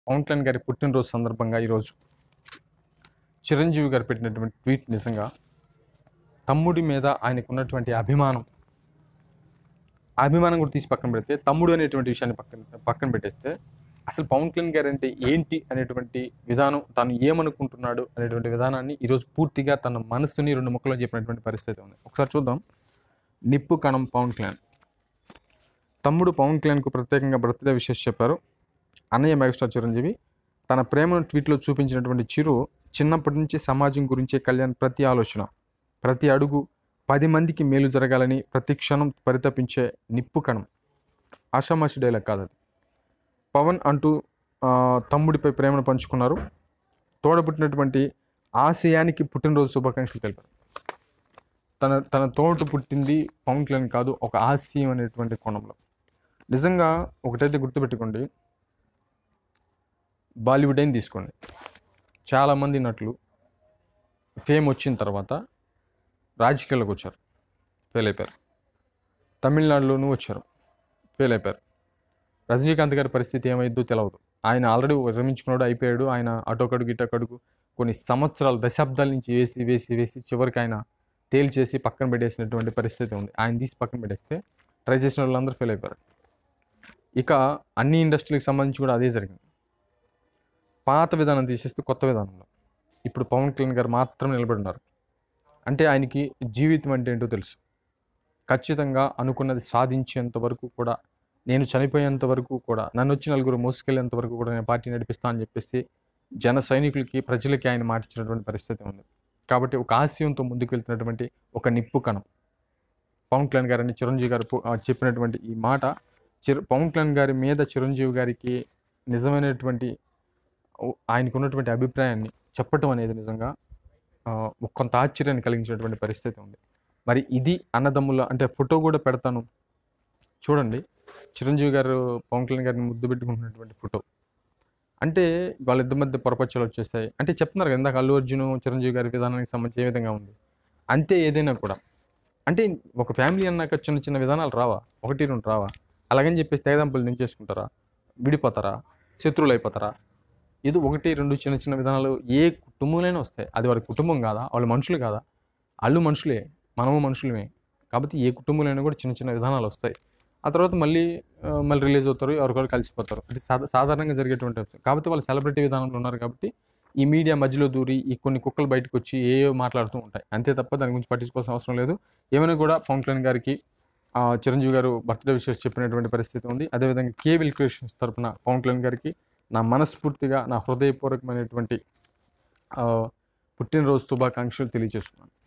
పవన్ కళ్యాణ్ గారి పుట్టినరోజు సందర్భంగా ఈరోజు చిరంజీవి గారు పెట్టినటువంటి ట్వీట్ నిజంగా తమ్ముడి మీద ఆయనకు ఉన్నటువంటి అభిమానం ఆ అభిమానం కూడా తీసి పక్కన పెడితే తమ్ముడు అనేటువంటి విషయాన్ని పక్కన పక్కన పెట్టేస్తే అసలు పవన్ కళ్యాణ్ గారు అంటే ఏంటి అనేటువంటి విధానం తాను ఏమనుకుంటున్నాడు అనేటువంటి విధానాన్ని ఈరోజు పూర్తిగా తన మనసుని రెండు ముక్కలో చెప్పినటువంటి పరిస్థితి ఉంది ఒకసారి చూద్దాం నిప్పు కణం పవన్ కళ్యాణ్ తమ్ముడు పవన్ కళ్యాణ్కు ప్రత్యేకంగా బర్త్డే విషెస్ చెప్పారు అన్నయ్య మెగాస్టార్ చిరంజీవి తన ప్రేమను ట్వీట్లో చూపించినటువంటి చిరు చిన్నప్పటి నుంచి సమాజం గురించే కళ్యాణ్ ప్రతి ఆలోచన ప్రతి అడుగు పది మందికి మేలు జరగాలని ప్రతి క్షణం పరితపించే నిప్పు కణం ఆషామాషి డైలాగ్ కాదు అది పవన్ అంటూ ఆ, తమ్ముడిపై ప్రేమను పంచుకున్నారు తోడబుట్టినటువంటి ఆశయానికి పుట్టినరోజు శుభాకాంక్షలు తెలిపారు తన తన తోట పుట్టింది పవన్ కళ్యాణ్ కాదు ఒక ఆశయం అనేటువంటి కోణంలో నిజంగా ఒకటైతే గుర్తుపెట్టుకోండి బాలీవుడ్ అయిన తీసుకోండి చాలామంది నటులు ఫేమ్ వచ్చిన తర్వాత రాజకీయాల్లోకి వచ్చారు ఫెయిల్ అయిపోయారు తమిళనాడులోనూ వచ్చారు ఫెయిల్ అయిపోయారు రజనీకాంత్ గారి పరిస్థితి ఏమైద్దో తెలియదు ఆయన ఆల్రెడీ విరమించుకున్నాడు అయిపోయాడు ఆయన అటొకడుగు ఇటొకడుగు కొన్ని సంవత్సరాలు దశాబ్దాల నుంచి వేసి వేసి వేసి చివరికి ఆయన తేల్చేసి పక్కన పెట్టేసినటువంటి పరిస్థితి ఉంది ఆయన తీసి పక్కన పెట్టేస్తే ట్రై చేసిన వాళ్ళందరూ ఫెయిల్ అయిపోయారు ఇక అన్ని ఇండస్ట్రీలకు సంబంధించి కూడా అదే జరిగింది పాత విధానం తీసేస్తే కొత్త విధానంలో ఇప్పుడు పవన్ కళ్యాణ్ గారు మాత్రం నిలబడి ఉన్నారు అంటే ఆయనకి జీవితం అంటే ఏంటో తెలుసు ఖచ్చితంగా అనుకున్నది సాధించేంత వరకు కూడా నేను చనిపోయేంత వరకు కూడా నన్ను వచ్చి నలుగురు మోసుకెళ్ళేంత వరకు కూడా నేను పార్టీ నడిపిస్తా అని చెప్పేసి జన సైనికులకి ప్రజలకి ఆయన మాటిచ్చినటువంటి పరిస్థితి ఉంది కాబట్టి ఒక ఆశయంతో ముందుకు వెళ్తున్నటువంటి ఒక నిప్పు కణం పవన్ కళ్యాణ్ గారని చిరంజీవి గారు పు- ఆ, చెప్పినటువంటి ఈ మాట చిర పవన్ కళ్యాణ్ గారి మీద చిరంజీవి గారికి నిజమైనటువంటి ఓ- ఆయనకు ఉన్నటువంటి అభిప్రాయాన్ని చెప్పటం అనేది నిజంగా ఆ, కొంత ఆశ్చర్యాన్ని కలిగించినటువంటి పరిస్థితి ఉంది మరి ఇది అన్నదమ్ముల అంటే ఫోటో కూడా పెడతాను చూడండి చిరంజీవి గారు పవన్ కళ్యాణ్ గారిని ముద్దు పెట్టుకుంటున్నటువంటి ఫోటో అంటే వాళ్ళిద్దరి మధ్య పొరపచ్చాలు వచ్చేసాయి అంటే చెప్తున్నారు కదా ఇందాక అల్లు అర్జున్ చిరంజీవి గారి విధానానికి సంబంధించి ఏ విధంగా ఉంది అంతే ఏదైనా కూడా అంటే ఒక ఫ్యామిలీ అన్నాక చిన్న చిన్న విధానాలు రావా ఒకటి రెండు రావా అలాగని చెప్పేసి తెగదంపులు దించేసుకుంటారా విడిపోతారా శత్రువులు అయిపోతారా ఏదో ఒకటి రెండు చిన్న చిన్న విధానాలు ఏ కుటుంబంలోనే వస్తాయి అది వాడి కుటుంబం కాదా వాళ్ళ మనుషులు కాదా వాళ్ళు మనుషులే మనము మనుషులమే కాబట్టి ఏ కుటుంబంలోనే కూడా చిన్న చిన్న విధానాలు వస్తాయి ఆ తర్వాత మళ్ళీ ఆ, మళ్ళీ రిలీజ్ అవుతారు ఎవరికొకరు కలిసిపోతారు అది సాధ సాధారణంగా జరిగేటువంటి అంశం. కాబట్టి వాళ్ళు సెలబ్రిటీ విధానంలో ఉన్నారు కాబట్టి ఈ మీడియా మధ్యలో దూరి ఈ కొన్ని కుక్కలు బయటకు వచ్చి ఏవో మాట్లాడుతూ ఉంటాయి అంతే తప్ప దాని గురించి పట్టించుకోవాల్సిన అవసరం లేదు ఏమైనా కూడా పవన్ కళ్యాణ్ గారికి ఆ, చిరంజీవి గారు బర్త్డే విషయం చెప్పినటువంటి పరిస్థితి ఉంది అదేవిధంగా కేవిల్ క్రియేషన్స్ తరపున పవన్ కళ్యాణ్ గారికి నా మనస్ఫూర్తిగా నా హృదయపూర్వకమైనటువంటి ఆ, పుట్టినరోజు శుభాకాంక్షలు తెలియజేస్తున్నాను